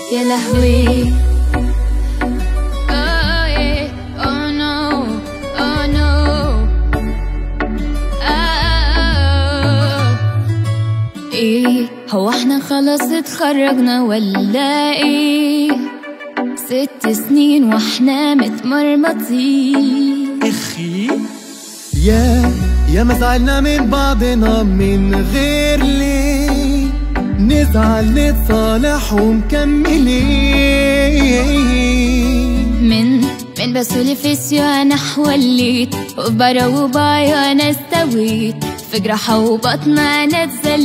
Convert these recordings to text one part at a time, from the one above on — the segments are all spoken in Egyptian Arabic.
يا لهوي آه، إيه، آه، نو، آه، نو. آه. ايه هو احنا خلاص اتخرجنا ولا ايه ست سنين واحنا متمرمطين اخي يا يا ما زعلنا من بعضنا من غير ليه نزعل نتصالح ومكملين من من بسولي فيسيو انا حوليت وبرا وبايو انا استويت في جراحة وبطن انا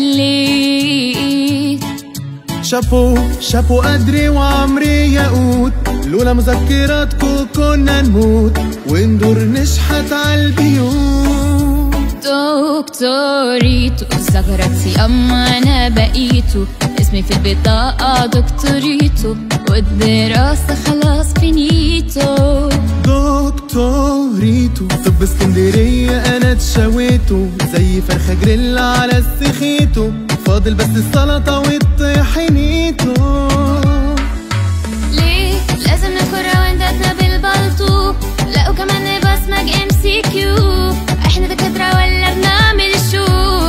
اتزليت شابو شابو قدري وعمري ياقوت لولا مذكراتكو كنا نموت وندور نشحت عالبيوت دكتوريتو زغرتي اما انا بقيتو اسمي في البطاقة دكتوريتو والدراسة خلاص فينيتو دكتوريتو طب اسكندرية انا اتشويتو زي فرخة جريل على السخيتو فاضل بس السلطة والطحينيتو ليه لازم نكون راونداتنا بالبلطو لا وكمان بصمج ام سي كيو احنا دكاترة ولا بنعمل شو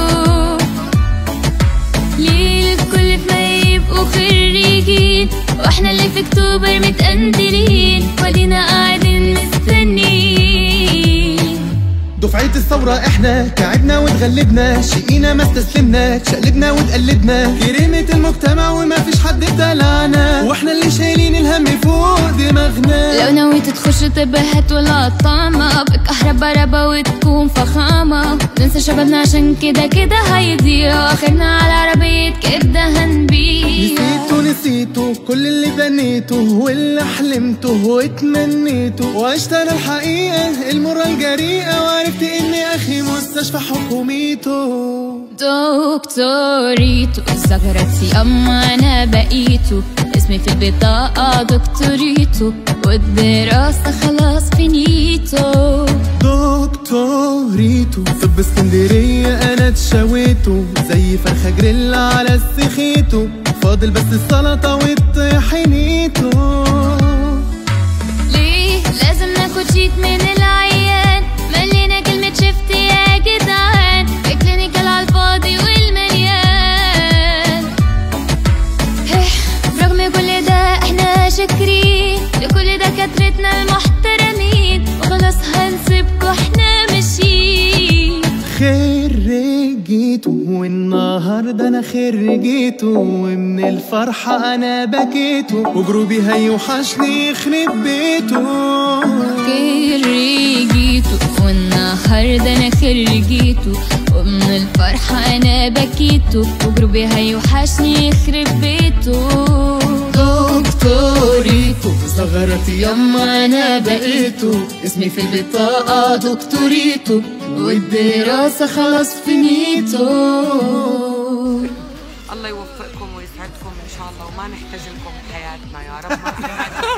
ليه الكل في ما يبقوا خريجين واحنا اللي في اكتوبر متقندلين ودينا قاعدين مستنيين دفعة الثورة احنا تعبنا واتغلبنا شقينا ما استسلمنا شقلبنا واتقلبنا كريمة المجتمع وما فيش حد ابتلعنا واحنا اللي شايلين الهم فوق دماغنا لو نويت تخش طب هات ولا طامة بالكهربا ربا وتكون فخامة ننسى شبابنا عشان كده كده هيضيع اخرنا على عربية كده هنبيع نسيته نسيته كل اللي بنيته واللي حلمته واتمنيته وعشت انا الحقيقة المرة الجريئة وعرفت اني اخي مستشفى حكوميته دكتوريتو زغرتي اما انا بقيتو اسمي في البطاقة دكتوريتو والدراسة خلاص فينيتو دكتوريتو طب اسكندرية انا اتشويته زي فرخة جريل على السخيتو فاضل بس السلطة والطحينيتو ليه لازم ناخد شيت من العيان ملينا كلمة شفت يا جدعان الكلينيكال على الفاضي والمليان هيه، برغم كل ده احنا شاكرين لكل دكاترتنا المحترمين وخلاص هنسيبكوا احنا ماشيين خرجيته والنهاردة أنا خرجيته ومن الفرحة أنا بكيته وجروبي هيوحشني يخرب بيته خريجيتو والنهاردة أنا خريجيتو ومن الفرحة أنا بكيتو وجروبي هيوحشني يخرب بيتو دكتوريتو صغرتي يما أنا بقيته اسمي في البطاقة دكتوريتو والدراسة خلاص فينيتو الله يوفقكم ويسعدكم ان شاء الله وما نحتاج لكم بحياتنا يا رب